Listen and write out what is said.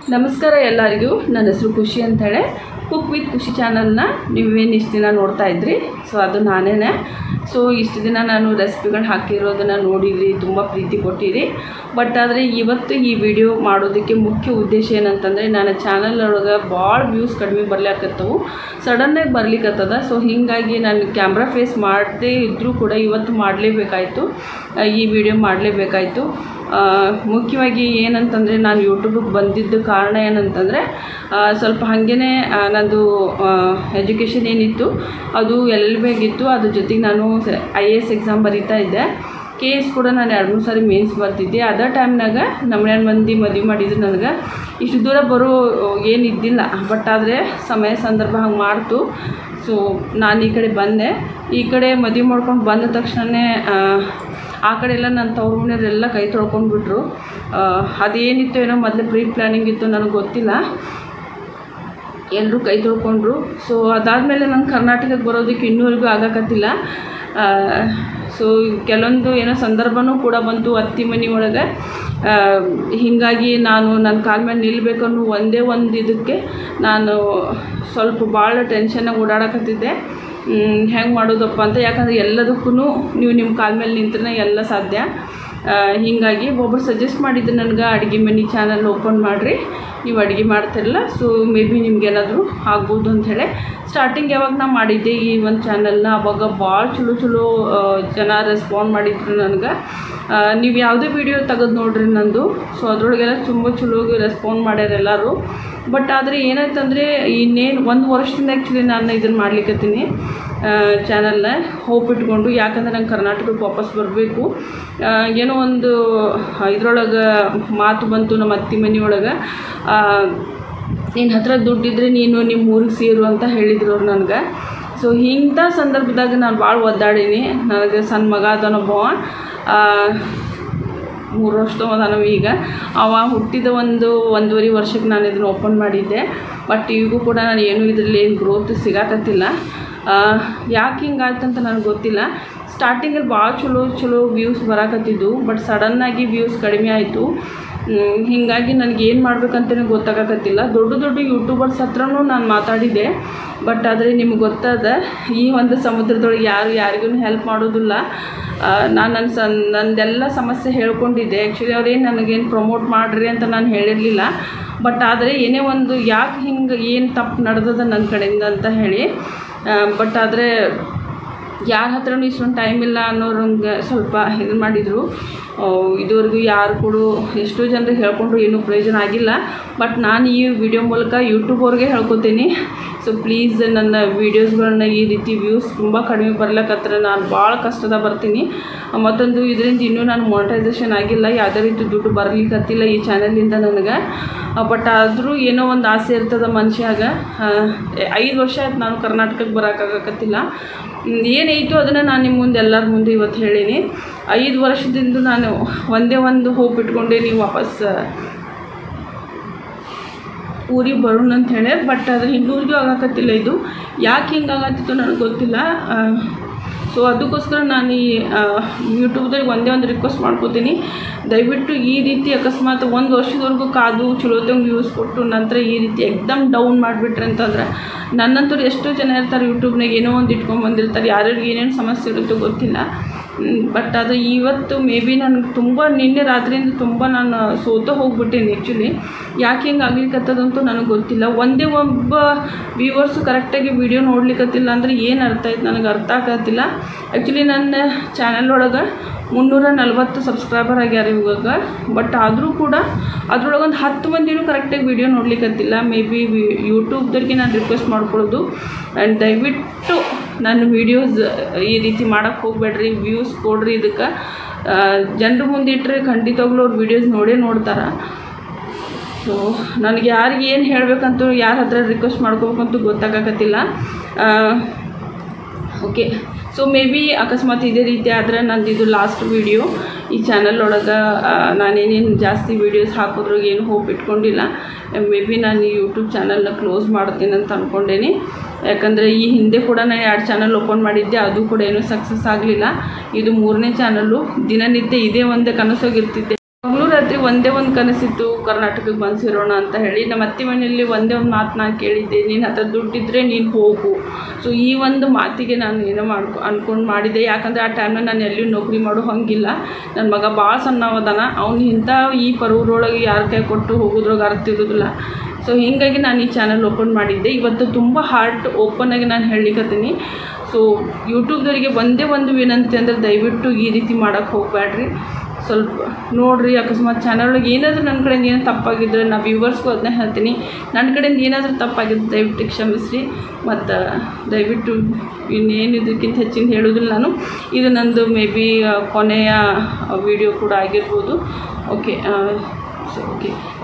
ನಮಸ್ಕಾರ ಎಲ್ಲರಿಗೂ ನನ್ನ ಹೆಸರು ಖುಷಿ ಅಂತೇಳಿ ಕುಕ್ ವಿತ್ ಖುಷಿ ಚಾನಲ್ನ ನೀವೇನು ಇಷ್ಟು ದಿನ ನೋಡ್ತಾ ಇದ್ರಿ ಸೊ ಅದು ನಾನೇ ಸೊ ಇಷ್ಟು ದಿನ ನಾನು ರೆಸಿಪಿಗಳನ್ನ ಹಾಕಿರೋದನ್ನು ನೋಡಿದ್ರಿ ತುಂಬ ಪ್ರೀತಿ ಕೊಟ್ಟಿರಿ ಬಟ್ ಆದರೆ ಇವತ್ತು ಈ ವಿಡಿಯೋ ಮಾಡೋದಕ್ಕೆ ಮುಖ್ಯ ಉದ್ದೇಶ ಏನಂತಂದರೆ ನನ್ನ ಚಾನಲ್ ಒಳಗೆ ಭಾಳ ವ್ಯೂಸ್ ಕಡಿಮೆ ಬರ್ಲಿಕ್ಕತ್ತವು ಸಡನ್ನಾಗಿ ಬರ್ಲಿಕ್ಕತ್ತದ ಸೊ ಹೀಗಾಗಿ ನಾನು ಕ್ಯಾಮ್ರಾ ಫೇಸ್ ಮಾಡದೇ ಇದ್ದರೂ ಕೂಡ ಇವತ್ತು ಮಾಡಲೇಬೇಕಾಯಿತು ಈ ವಿಡಿಯೋ ಮಾಡಲೇಬೇಕಾಯಿತು ಮುಖ್ಯವಾಗಿ ಏನಂತಂದರೆ ನಾನು ಯೂಟ್ಯೂಬಿಗೆ ಬಂದಿದ್ದ ಕಾರಣ ಏನಂತಂದರೆ ಆ, ಸ್ವಲ್ಪ ಹಾಗೇ ನಂದು ಎಜುಕೇಷನ್ ಏನಿತ್ತು ಅದು ಎಲ್ ಬೇಗಿತ್ತು ಅದ್ರ ಜೊತೆಗೆ ನಾನು ಐ ಎ ಎಸ್ ಎಕ್ಸಾಮ್ ಬರೀತಾ ಇದ್ದೆ ಕೆ ಎಸ್ ಕೂಡ ನಾನು ಎರಡು ಮೂರು ಸಾರಿ ಮೇನ್ಸ್ ಬರ್ತಿದ್ದೆ ಅದೇ ಟೈಮ್ನಾಗ ನಮ್ಮ ಮನ್ಯಾನ ಮಂದಿ ಮದುವೆ ಮಾಡಿದ್ರು ನನಗೆ ಇಷ್ಟು ದೂರ ಬರೋ ಏನಿದ್ದಿಲ್ಲ ಬಟ್ ಆದರೆ ಸಮಯ ಸಂದರ್ಭ ಹಂಗೆ ಮಾಡ್ತು ಸೊ ನಾನು ಈ ಕಡೆ ಬಂದೆ ಈ ಕಡೆ ಮದುವೆ ಮಾಡ್ಕೊಂಡು ಬಂದ ತಕ್ಷಣವೇ ಆ ಕಡೆ ಎಲ್ಲ ನನ್ನ ತವ್ರ ಮನೆಯವರೆಲ್ಲ ಕೈ ತೊಳ್ಕೊಂಡ್ಬಿಟ್ರು ಆ, ಅದೇನಿತ್ತು ಏನೋ ಮೊದಲೇ ಪ್ರೀ ಪ್ಲ್ಯಾನಿಂಗ್ ಇತ್ತು ನನಗೆ ಗೊತ್ತಿಲ್ಲ ಎಲ್ಲರೂ ಕೈ ತೊಳ್ಕೊಂಡ್ರು ಸೊ ಅದಾದಮೇಲೆ ನಾನು ಕರ್ನಾಟಕಕ್ಕೆ ಬರೋದಕ್ಕೆ ಇನ್ನೂವರೆಗೂ ಆಗಕತ್ತಿಲ್ಲ ಸೊ ಕೆಲವೊಂದು ಏನೋ ಸಂದರ್ಭನೂ ಕೂಡ ಬಂತು ಅತ್ತಿ ಮನೆ ಒಳಗೆ ಆ, ಹೀಗಾಗಿ ನಾನು ನನ್ನ ಕಾಲ ಮೇಲೆ ನಿಲ್ಲಬೇಕು ಅನ್ನೋ ಒಂದೇ ಒಂದು ಇದಕ್ಕೆ ನಾನು ಸ್ವಲ್ಪ ಭಾಳ ಟೆನ್ಷನ್ನಾಗಿ ಓಡಾಡಕತ್ತಿದ್ದೆ ಹೆಂಗೆ ಮಾಡೋದಪ್ಪ ಅಂತ ಯಾಕಂದರೆ ಎಲ್ಲದಕ್ಕೂ ನೀವು ನಿಮ್ಮ ಕಾಲ ಮೇಲೆ ನಿಂತ್ರೇ ಎಲ್ಲ ಸಾಧ್ಯ ಆ, ಹೀಗಾಗಿ ಒಬ್ಬರು ಸಜೆಸ್ಟ್ ಮಾಡಿದ್ದು ನನಗೆ ಅಡುಗೆ ಮನೆ ಚಾನಲ್ ಓಪನ್ ಮಾಡಿರಿ ನೀವು ಅಡುಗೆ ಮಾಡ್ತಿರಲ್ಲ ಸೊ ಮೇ ಬಿ ನಿಮ್ಗೇನಾದರೂ ಆಗ್ಬೋದು ಅಂಥೇಳಿ ಸ್ಟಾರ್ಟಿಂಗ್ ಯಾವಾಗ ನಾ ಮಾಡಿದ್ದೆ ಈ ಒಂದು ಚಾನಲ್ನ ಅವಾಗ ಭಾಳ ಚಲೋ ಚಲೋ ಆ, ಜನ ರೆಸ್ಪಾಂಡ್ ಮಾಡಿದ್ರು ನನಗೆ ನೀವು ಯಾವುದೇ ವಿಡಿಯೋ ತೆಗೆದು ನೋಡ್ರಿ ನಂದು ಸೊ ಅದ್ರೊಳಗೆಲ್ಲ ತುಂಬ ಚಲೋ ರೆಸ್ಪಾಂಡ್ ಮಾಡ್ಯಾರ ಎಲ್ಲರೂ ಬಟ್ ಆದರೆ ಏನಾಯ್ತಂದರೆ ಇನ್ನೇನು ಒಂದು ವರ್ಷದಿಂದ ಆ್ಯಕ್ಚುಲಿ ನಾನು ಇದನ್ನು ಮಾಡ್ಲಿಕ್ಕತ್ತೀನಿ ಚಾನಲ್ನ ಹೋಪ್ ಇಟ್ಕೊಂಡು ಯಾಕಂದ್ರೆ ನಂಗೆ ಕರ್ನಾಟಕಕ್ಕೆ ವಾಪಸ್ ಬರಬೇಕು ಏನೋ ಒಂದು ಇದ್ರೊಳಗೆ ಮಾತು ಬಂತು ನಮ್ಮ ಅತ್ತಿ ಮನೆಯೊಳಗೆ ನಿನ್ನ ಹತ್ರ ದುಡ್ಡಿದ್ರೆ ನೀನು ನಿಮ್ಮ ಊರಿಗೆ ಸೇರು ಅಂತ ಹೇಳಿದ್ರು ಅವ್ರು ನನಗೆ ಸೊ ಇಂಥ ಸಂದರ್ಭದಾಗ ನಾನು ಭಾಳ ಒದ್ದಾಡೀನಿ ನನಗೆ ಸಣ್ಣ ಮಗ ಅದನೊಬ್ಬವ ಮೂರು ವರ್ಷದವ ಅದಾನವ ಈಗ ಅವ ಹುಟ್ಟಿದ ಒಂದು ಒಂದೂವರೆ ವರ್ಷಕ್ಕೆ ನಾನು ಇದನ್ನು ಓಪನ್ ಮಾಡಿದ್ದೆ ಬಟ್ ಈಗೂ ಕೂಡ ನಾನು ಏನೂ ಇದರಲ್ಲಿ ಏನು ಗ್ರೋತ್ ಸಿಗಾಕತ್ತಿಲ್ಲ ಯಾಕೆ ಹಿಂಗಾಯ್ತು ಅಂತ ನನಗೆ ಗೊತ್ತಿಲ್ಲ ಸ್ಟಾರ್ಟಿಂಗಲ್ಲಿ ಭಾಳ ಚಲೋ ಚಲೋ ವ್ಯೂಸ್ ಬರಾಕತ್ತಿದ್ದು ಬಟ್ ಸಡನ್ನಾಗಿ ವ್ಯೂಸ್ ಕಡಿಮೆ ಆಯಿತು ಹೀಗಾಗಿ ನನಗೆ ಏನು ಮಾಡ್ಬೇಕಂತಲೇ ಗೊತ್ತಾಗಕತ್ತಿಲ್ಲ ದೊಡ್ಡ ದೊಡ್ಡ ಯೂಟ್ಯೂಬರ್ಸ್ ಹತ್ರನೂ ನಾನು ಮಾತಾಡಿದೆ ಬಟ್ ಆದರೆ ನಿಮ್ಗೆ ಗೊತ್ತಾದ ಈ ಒಂದು ಸಮುದ್ರದೊಳಗೆ ಯಾರು ಯಾರಿಗೂ ಹೆಲ್ಪ್ ಮಾಡೋದಿಲ್ಲ ಆ, ನಾನು ನನ್ನ ಸ ನಂದೆಲ್ಲ ಸಮಸ್ಯೆ ಹೇಳ್ಕೊಂಡಿದ್ದೆ ಆ್ಯಕ್ಚುಲಿ ಅವ್ರೇನು ನನಗೇನು ಪ್ರಮೋಟ್ ಮಾಡಿರಿ ಅಂತ ನಾನು ಹೇಳಿರಲಿಲ್ಲ ಬಟ್ ಆದರೆ ಏನೇ ಒಂದು ಯಾಕೆ ಹಿಂಗೆ ಏನು ತಪ್ಪು ನಡೆದದ ನನ್ನ ಕಡೆಯಿಂದ ಅಂತ ಹೇಳಿ ಬಟ್ ಆದರೆ ಯಾರ ಹತ್ರನೂ ಇಷ್ಟೊಂದು ಟೈಮ್ ಇಲ್ಲ ಅನ್ನೋರಂಗೆ ಸ್ವಲ್ಪ ಇದು ಮಾಡಿದರು ಇದುವರೆಗೂ ಯಾರು ಕೂಡ ಎಷ್ಟೋ ಜನರಿಗೆ ಹೇಳ್ಕೊಂಡ್ರು ಏನೂ ಪ್ರಯೋಜನ ಆಗಿಲ್ಲ ಬಟ್ ನಾನು ಈ ವಿಡಿಯೋ ಮೂಲಕ ಯೂಟ್ಯೂಬ್ ಅವ್ರಿಗೆ ಹೇಳ್ಕೊತೀನಿ ಸೊ ಪ್ಲೀಸ್ ನನ್ನ ವೀಡಿಯೋಸ್ಗಳನ್ನ ಈ ರೀತಿ ವ್ಯೂಸ್ ತುಂಬ ಕಡಿಮೆ ಬರ್ಲಕ್ಕತ್ರ ನಾನು ಭಾಳ ಕಷ್ಟದ ಬರ್ತೀನಿ ಮತ್ತೊಂದು ಇದರಿಂದ ಇನ್ನೂ ನಾನು ಮಾನಿಟೈಸೇಷನ್ ಆಗಿಲ್ಲ ಯಾವುದೇ ರೀತಿ ದುಡ್ಡು ಬರ್ಲಿಕ್ಕತ್ತಿಲ್ಲ ಈ ಚಾನಲಿಂದ ನನಗೆ ಬಟ್ ಆದರೂ ಏನೋ ಒಂದು ಆಸೆ ಇರ್ತದ ಮನುಷ್ಯಾಗ ಐದು ವರ್ಷ ಆಯ್ತು ನಾನು ಕರ್ನಾಟಕಕ್ಕೆ ಬರೋಕ್ಕಾಗಕತ್ತಿಲ್ಲ ಏನೈತು ಅದನ್ನು ನಾನು ನಿಮ್ಮ ಮುಂದೆ ಎಲ್ಲರ ಮುಂದೆ ಇವತ್ತು ಹೇಳೀನಿ ಐದು ವರ್ಷದಿಂದ ನಾನು ಒಂದೇ ಒಂದು ಹೋಪ್ ಇಟ್ಕೊಂಡೆ ನೀವು ವಾಪಸ್ ಊರಿಗೆ ಬರೋಣ ಅಂತ ಹೇಳಿ ಬಟ್ ಆದರೆ ಇನ್ನೂರಿಗೂ ಆಗಾಕತ್ತಿಲ್ಲ ಇದು ಯಾಕೆ ಹಿಂಗೆ ಆಗತ್ತಿತ್ತು ನನಗೆ ಗೊತ್ತಿಲ್ಲ ಸೊ ಅದಕ್ಕೋಸ್ಕರ ನಾನು ಈ ಯೂಟ್ಯೂಬ್ದಾಗ ಒಂದೇ ಒಂದು ರಿಕ್ವೆಸ್ಟ್ ಮಾಡ್ಕೋತೀನಿ ದಯವಿಟ್ಟು ಈ ರೀತಿ ಅಕಸ್ಮಾತ್ ಒಂದು ವರ್ಷದವರೆಗೂ ಕಾದು ಚಲೋತಂಗೆ ವ್ಯೂಸ್ ಕೊಟ್ಟು ನಂತರ ಈ ರೀತಿ ಎಕ್ದಮ್ ಡೌನ್ ಮಾಡಿಬಿಟ್ರೆ ಅಂತಂದ್ರೆ ನನ್ನಂತವ್ರು ಎಷ್ಟೋ ಜನ ಇರ್ತಾರೆ ಯೂಟ್ಯೂಬ್ನಾಗ ಏನೋ ಒಂದು ಇಟ್ಕೊಂಡು ಬಂದಿರ್ತಾರೆ ಯಾರ್ಯಾರಿಗೆ ಏನೇನು ಸಮಸ್ಯೆ ಇರುತ್ತೋ ಗೊತ್ತಿಲ್ಲ ಬಟ್ ಅದು ಇವತ್ತು ಮೇ ಬಿ ನನಗೆ ತುಂಬ ನಿನ್ನೆ ರಾತ್ರಿಯಿಂದ ತುಂಬ ನಾನು ಸೋತ ಹೋಗ್ಬಿಟ್ಟೇನೆ ಆ್ಯಕ್ಚುಲಿ ಯಾಕೆ ಹಿಂಗೆ ಆಗ್ಲಿಕ್ಕತ್ತದಂತೂ ನನಗೆ ಗೊತ್ತಿಲ್ಲ ಒಂದೇ ಒಬ್ಬ ವ್ಯೂವರ್ಸು ಕರೆಕ್ಟಾಗಿ ವಿಡಿಯೋ ನೋಡ್ಲಿಕ್ಕತ್ತಿಲ್ಲ ಅಂದರೆ ಏನು ಅರ್ಥ ಆಯ್ತು ನನಗೆ ಅರ್ಥ ಆಗತ್ತಿಲ್ಲ ಆ್ಯಕ್ಚುಲಿ ನನ್ನ ಚಾನಲ್ ಒಳಗೆ ಮುನ್ನೂರ ನಲ್ವತ್ತು ಸಬ್ಸ್ಕ್ರೈಬರ್ ಆಗ್ಯಾರ ಇವಾಗ ಬಟ್ ಆದರೂ ಕೂಡ ಅದ್ರೊಳಗೆ ಒಂದು ಹತ್ತು ಮಂದಿನೂ ಕರೆಕ್ಟಾಗಿ ವಿಡಿಯೋ ನೋಡ್ಲಿಕ್ಕತ್ತಿಲ್ಲ ಮೇ ಬಿ ಯೂಟ್ಯೂಬ್ದವ್ರಿಗೆ ನಾನು ರಿಕ್ವೆಸ್ಟ್ ಮಾಡ್ಕೊಳ್ಳೋದು ಆ್ಯಂಡ್ ದಯವಿಟ್ಟು ನನ್ನ ವೀಡಿಯೋಸ್ ಈ ರೀತಿ ಮಾಡೋಕ್ಕೆ ಹೋಗ್ಬೇಡ್ರಿ ವ್ಯೂಸ್ ಕೊಡ್ರಿ ಇದಕ್ಕೆ ಜನರ ಮುಂದೆ ಇಟ್ಟರೆ ಖಂಡಿತವಾಗ್ಲೂ ಅವ್ರ ವೀಡಿಯೋಸ್ ನೋಡೇ ನೋಡ್ತಾರೆ ಸೊ ನನಗೆ ಯಾರಿಗೆ ಏನು ಹೇಳಬೇಕಂತೂ ಯಾರ ಹತ್ರ ರಿಕ್ವೆಸ್ಟ್ ಮಾಡ್ಕೋಬೇಕಂತೂ ಗೊತ್ತಾಗಕತ್ತಿಲ್ಲ ಓಕೆ ಸೊ ಮೇ ಬಿ ಅಕಸ್ಮಾತ್ ಇದೇ ರೀತಿ ಆದರೆ ನಂದು ಇದು ಲಾಸ್ಟ್ ವೀಡಿಯೋ ಈ ಚಾನಲ್ ಒಳಗೆ ನಾನೇನೇನು ಜಾಸ್ತಿ ವೀಡಿಯೋಸ್ ಹಾಕೋದ್ರಾಗ ಏನು ಹೋಪ್ ಇಟ್ಕೊಂಡಿಲ್ಲ ಮೇ ಬಿ ನಾನು ಈ ಯೂಟ್ಯೂಬ್ ಚಾನಲ್ನ ಕ್ಲೋಸ್ ಮಾಡ್ತೀನಿ ಅಂತ ಅಂದ್ಕೊಂಡೇನಿ ಯಾಕಂದರೆ ಈ ಹಿಂದೆ ಕೂಡ ನಾನು ಎರಡು ಚಾನಲ್ ಓಪನ್ ಮಾಡಿದ್ದೆ ಅದು ಕೂಡ ಏನೂ ಸಕ್ಸಸ್ ಆಗಲಿಲ್ಲ ಇದು ಮೂರನೇ ಚಾನಲ್ಲು ದಿನನಿತ್ಯ ಇದೇ ಒಂದೇ ಕನಸೋಗಿರ್ತಿದ್ದೆ ಯಾವಾಗಲೂ ರಾತ್ರಿ ಒಂದೇ ಒಂದು ಕನಸಿತ್ತು ಕರ್ನಾಟಕಕ್ಕೆ ಬಂದು ಸೇರೋಣ ಅಂತ ಹೇಳಿ ನಮ್ಮ ಅತ್ತೆ ಮನೆಯಲ್ಲಿ ಒಂದೇ ಒಂದು ಮಾತು ನಾನು ಕೇಳಿದ್ದೆ ನಿನ್ನ ಹತ್ರ ದುಡ್ಡಿದ್ರೆ ನೀನು ಹೋಗು ಸೊ ಈ ಒಂದು ಮಾತಿಗೆ ನಾನು ಏನೋ ಮಾಡ್ಕೊ ಅನ್ಕೊಂಡು ಮಾಡಿದೆ ಯಾಕಂದರೆ ಆ ಟೈಮ್ನಾಗ ನಾನು ಎಲ್ಲಿಯೂ ನೌಕರಿ ಮಾಡೋ ಹಂಗಿಲ್ಲ ನನ್ನ ಮಗ ಭಾಳ ಸಣ್ಣವದಾನ ಅವ್ನು ಇಂಥ ಈ ಪರೂರೊಳಗೆ ಯಾರ ಕೈ ಕೊಟ್ಟು ಹೋಗೋದ್ರೊಳಗೆ ಅರ್ಥ ಇರೋದಿಲ್ಲ ಸೊ ಹೀಗಾಗಿ ನಾನು ಈ ಚಾನಲ್ ಓಪನ್ ಮಾಡಿದ್ದೆ ಇವತ್ತು ತುಂಬ ಹಾರ್ಟ್ ಓಪನ್ ಆಗಿ ನಾನು ಹೇಳಲಿಕ್ಕತ್ತೀನಿ ಸೊ ಯೂಟ್ಯೂಬ್ದವರಿಗೆ ಒಂದೇ ಒಂದು ವಿನಂತಿ ಅಂದರೆ ದಯವಿಟ್ಟು ಈ ರೀತಿ ಮಾಡೋಕ್ಕೆ ಹೋಗಬೇಡ್ರಿ ಸ್ವಲ್ಪ ನೋಡಿರಿ ಅಕಸ್ಮಾತ್ ಚಾನಲ್ ಒಳಗೆ ಏನಾದರೂ ನನ್ನ ಕಡೆಯಿಂದ ಏನೋ ತಪ್ಪಾಗಿದ್ದರೆ ನಾ ವ್ಯೂವರ್ಸ್ಗೂ ಅದನ್ನೇ ಹೇಳ್ತೀನಿ ನನ್ನ ಕಡೆಯಿಂದ ಏನಾದರೂ ತಪ್ಪಾಗಿದ್ದು ದಯವಿಟ್ಟು ಕ್ಷಮಿಸ್ರಿ ಮತ್ತು ದಯವಿಟ್ಟು ಇನ್ನೇನು ಇದಕ್ಕಿಂತ ಹೆಚ್ಚಿನ ಹೇಳೋದಿಲ್ಲ ನಾನು ಇದು ನಂದು ಮೇ ಬಿ ಕೊನೆಯ ವಿಡಿಯೋ ಕೂಡ ಆಗಿರ್ಬೋದು ಓಕೆ ಸೊ ಓಕೆ